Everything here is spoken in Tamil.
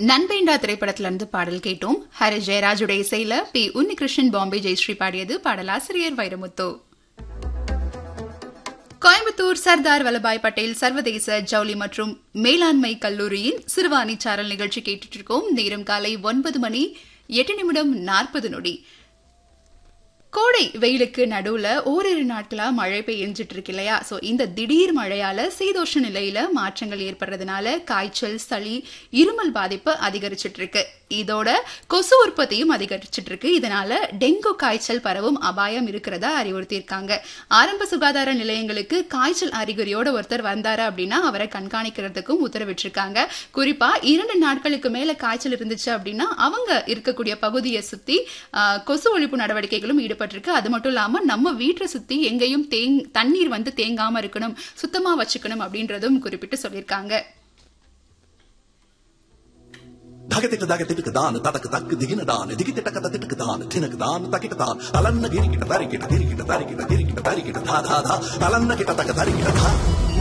நண்பேண்டா திரைப்படத்துல இருந்து பாடல் கேட்டோம் ஹரி ஜெயராஜுடைய இசையில பி உன்னிகிருஷ்ணன் பாம்பே ஜெயஸ்ரீ பாடியது பாடலாசிரியர் வைரமுத்து கோயம்புத்தூர் சர்தார் வல்லபாய் பட்டேல் சர்வதேச ஜவுளி மற்றும் மேலாண்மை கல்லூரியின் சிறுவாணி சாரல் நிகழ்ச்சி கேட்டுட்டு இருக்கோம் நேரம் காலை ஒன்பது மணி எட்டு நிமிடம் நாற்பது நொடி கோடை வெயிலுக்கு நடுவுல ஓரிரு நாட்களா மழை பெய்ஞ்சிட்டு இருக்கு இல்லையா சோ இந்த திடீர் மழையால சீதோஷ நிலையில மாற்றங்கள் ஏற்படுறதுனால காய்ச்சல் சளி இருமல் பாதிப்பு அதிகரிச்சிட்டு இருக்கு இதோட கொசு உற்பத்தியும் அதிகரிச்சிட்டு இருக்கு இதனால டெங்கு காய்ச்சல் பரவும் அபாயம் இருக்கிறதா அறிவுறுத்தியிருக்காங்க ஆரம்ப சுகாதார நிலையங்களுக்கு காய்ச்சல் அறிகுறியோட ஒருத்தர் வந்தாரு அப்படின்னா அவரை கண்காணிக்கிறதுக்கும் உத்தரவிட்டிருக்காங்க குறிப்பா இரண்டு நாட்களுக்கு மேல காய்ச்சல் இருந்துச்சு அப்படின்னா அவங்க இருக்கக்கூடிய பகுதியை சுத்தி ஆஹ், கொசு ஒழிப்பு நடவடிக்கைகளும் ஈடுபட்டிருக்கு அது மட்டும் இல்லாம நம்ம வீட்டை சுத்தி எங்கேயும் தேங் தண்ணீர் வந்து தேங்காம இருக்கணும் சுத்தமா வச்சுக்கணும் அப்படின்றதும் குறிப்பிட்டு சொல்லியிருக்காங்க ధగతిక దగతిక దాన తదక దక్కు దిగిన దాన దిగిత టక తటిక దాన తినక దాన తకిట దాన అలన్న గిరికిట తరికిట గిరికిట తరికిట గిరికిట తరికిట ధా ధా ధా అలన్న కిట తక తరికిట ధా